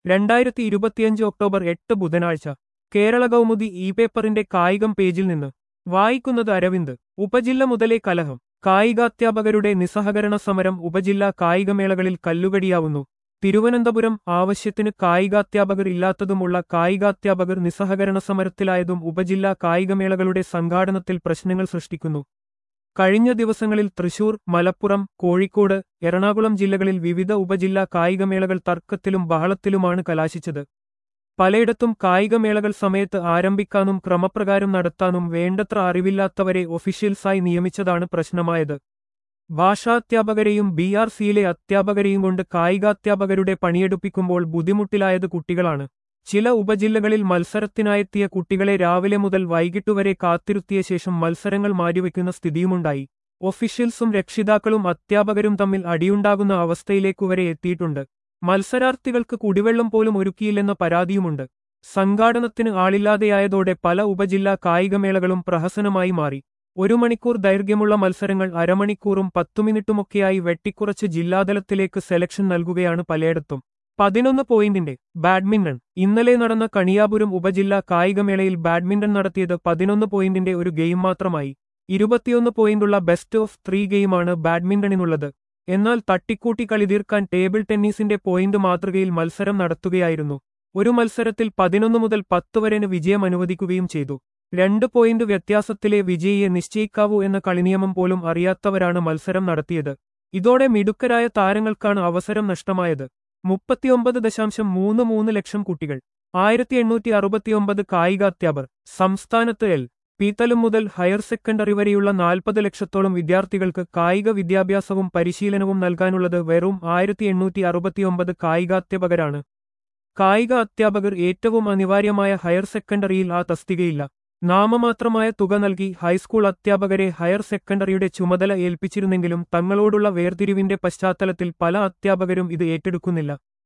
രണ്ടായിരത്തി ഇരുപത്തിയഞ്ച് ഒക്ടോബർ എട്ട് ബുധനാഴ്ച കേരള കൗമുദി ഇ പേപ്പറിന്റെ കായികം പേജിൽ നിന്ന് വായിക്കുന്നത് അരവിന്ദ് ഉപജില്ല മുതലേ കലഹം കായികാധ്യാപകരുടെ നിസ്സഹകരണ സമരം ഉപജില്ലാ കായികമേളകളിൽ കല്ലുകടിയാവുന്നു തിരുവനന്തപുരം ആവശ്യത്തിന് കായികാധ്യാപകർ ഇല്ലാത്തതുമുള്ള കായികാധ്യാപകർ നിസ്സഹകരണ സമരത്തിലായതും ഉപജില്ലാ കായികമേളകളുടെ സംഘാടനത്തിൽ പ്രശ്നങ്ങൾ സൃഷ്ടിക്കുന്നു കഴിഞ്ഞ ദിവസങ്ങളിൽ തൃശൂർ മലപ്പുറം കോഴിക്കോട് എറണാകുളം ജില്ലകളിൽ വിവിധ ഉപജില്ലാ കായികമേളകൾ തർക്കത്തിലും ബഹളത്തിലുമാണ് കലാശിച്ചത് പലയിടത്തും കായികമേളകൾ സമയത്ത് ആരംഭിക്കാനും ക്രമപ്രകാരം നടത്താനും വേണ്ടത്ര അറിവില്ലാത്തവരെ ഒഫീഷ്യൽസായി നിയമിച്ചതാണ് പ്രശ്നമായത് ഭാഷാധ്യാപകരെയും ബി ആർ സിയിലെ അധ്യാപകരെയും കൊണ്ട് കായികാധ്യാപകരുടെ പണിയെടുപ്പിക്കുമ്പോൾ ബുദ്ധിമുട്ടിലായത് കുട്ടികളാണ് ചില ഉപജില്ലകളിൽ മത്സരത്തിനായെത്തിയ കുട്ടികളെ രാവിലെ മുതൽ വൈകിട്ടുവരെ കാത്തിരുത്തിയ ശേഷം മത്സരങ്ങൾ മാറ്റിവെക്കുന്ന സ്ഥിതിയുമുണ്ടായി ഒഫീഷ്യൽസും രക്ഷിതാക്കളും അധ്യാപകരും തമ്മിൽ അടിയുണ്ടാകുന്ന അവസ്ഥയിലേക്കുവരെ എത്തിയിട്ടുണ്ട് മത്സരാർത്ഥികൾക്ക് കുടിവെള്ളം പോലും ഒരുക്കിയില്ലെന്ന പരാതിയുമുണ്ട് സംഘാടനത്തിന് ആളില്ലാതെയായതോടെ പല ഉപജില്ലാ കായികമേളകളും പ്രഹസനമായി മാറി ഒരു മണിക്കൂർ ദൈർഘ്യമുള്ള മത്സരങ്ങൾ അരമണിക്കൂറും പത്തു മിനിറ്റുമൊക്കെയായി വെട്ടിക്കുറച്ച് ജില്ലാതലത്തിലേക്ക് സെലക്ഷൻ നൽകുകയാണ് പലയിടത്തും പതിനൊന്ന് പോയിന്റിന്റെ ബാഡ്മിന്റൺ ഇന്നലെ നടന്ന കണിയാപുരം ഉപജില്ലാ കായികമേളയിൽ ബാഡ്മിന്റൺ നടത്തിയത് പതിനൊന്ന് പോയിന്റിന്റെ ഒരു ഗെയിം മാത്രമായി ഇരുപത്തിയൊന്ന് പോയിന്റുള്ള ബെസ്റ്റ് ഓഫ് ത്രീ ഗെയിമാണ് ബാഡ്മിന്റണിനുള്ളത് എന്നാൽ തട്ടിക്കൂട്ടി കളി തീർക്കാൻ ടേബിൾ ടെന്നീസിന്റെ പോയിന്റ് മാതൃകയിൽ മത്സരം നടത്തുകയായിരുന്നു ഒരു മത്സരത്തിൽ പതിനൊന്ന് മുതൽ പത്ത് വരെന് വിജയം അനുവദിക്കുകയും ചെയ്തു രണ്ട് പോയിന്റ് വ്യത്യാസത്തിലെ വിജയിയെ നിശ്ചയിക്കാവൂ എന്ന കളിനിയമം പോലും അറിയാത്തവരാണ് മത്സരം നടത്തിയത് ഇതോടെ മിടുക്കരായ താരങ്ങൾക്കാണ് അവസരം നഷ്ടമായത് മുപ്പത്തിയൊമ്പത് ദശാംശം മൂന്ന് മൂന്ന് ലക്ഷം കുട്ടികൾ ആയിരത്തി എണ്ണൂറ്റി അറുപത്തിയൊമ്പത് കായികാധ്യാപർ സംസ്ഥാനത്ത് എൽ പീത്തലും മുതൽ ഹയർ സെക്കൻഡറി വരെയുള്ള നാൽപ്പത് ലക്ഷത്തോളം വിദ്യാർത്ഥികൾക്ക് കായിക വിദ്യാഭ്യാസവും പരിശീലനവും നൽകാനുള്ളത് വെറും ആയിരത്തി എണ്ണൂറ്റി അറുപത്തിയൊമ്പത് കായികാധ്യാപകരാണ് കായിക അധ്യാപകർ ഏറ്റവും അനിവാര്യമായ ഹയർ സെക്കൻഡറിയിൽ ആ തസ്തികയില്ല നാമമാത്രമായ തുക നൽകി ഹൈസ്കൂൾ അധ്യാപകരെ ഹയർ സെക്കൻഡറിയുടെ ചുമതല ഏൽപ്പിച്ചിരുന്നെങ്കിലും തങ്ങളോടുള്ള വേർതിരിവിന്റെ പശ്ചാത്തലത്തിൽ പല അധ്യാപകരും ഇത് ഏറ്റെടുക്കുന്നില്ല